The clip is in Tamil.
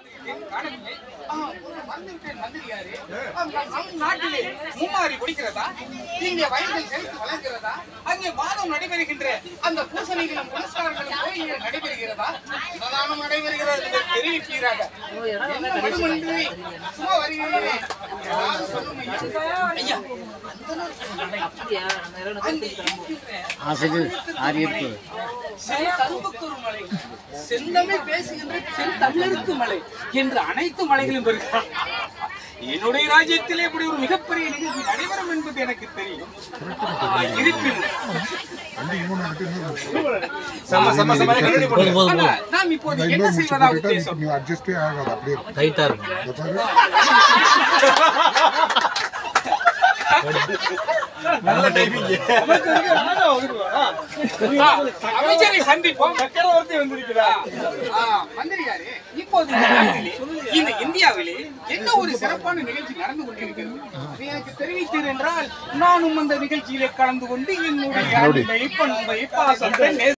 காணவில்லை ஆ, வந்துவிட்டேன் மந்திரியாரே ஆம், நம் நாட்டிலே மும்மாரி குடிக்கிறதா இங்கே வயல்கள் செழித்து வளர்கிறதா அங்கே மாதம் நடைபெறுகின்ற அந்த பூசணிகளும் புரஸ்காரங்களும் கோயில்கள் நடைபெறுகிறதா அன்னதானம் நடைபெறுகிறது என்று தெரிவிப்பீராக என்ன மடுமன்றி சும்மா வருகிறீர்களே ஏதாவது சொல்லும் ஐயா. ஐயா அங்கே இருக்கின்ற ஆசிரியர் ஆரியத்து செந்தமிழுக்கு மலை செந்தமிழ் பேசுகின்ற செந்தமிழருக்கு மலை என்று அனைத்து மலைகளும் வருகிறார் என்னுடைய ராஜ்யத்திலே இப்படி ஒரு மிகப்பெரிய நிகழ்ச்சி நடைபெறும் என்பது எனக்கு தெரியும் இருப்பினும் ஆனால் நாம் இப்போது என்ன செய்வதாக உத்தேசம் ನೀವು ಅಡ್ಜಸ್ಟೇ ಆಗೋದು அப்படியே டைட்டா இருக்கும் ஆ, அமைச்சரை சந்திப்போம் சக்கரவர்த்தி வந்திருக்கிறார் மந்திரியாரே இப்போது இந்த நாட்டிலே, இந்த இந்தியாவிலே என்ன ஒரு சிறப்பான நிகழ்ச்சி நடந்து கொண்டிருக்கிறது அதை எனக்கு தெரிவித்தீர் என்றால் நானும் அந்த நிகழ்ச்சியிலே கலந்து கொண்டு என்னுடைய அன்பை, பண்பை பாசத்தை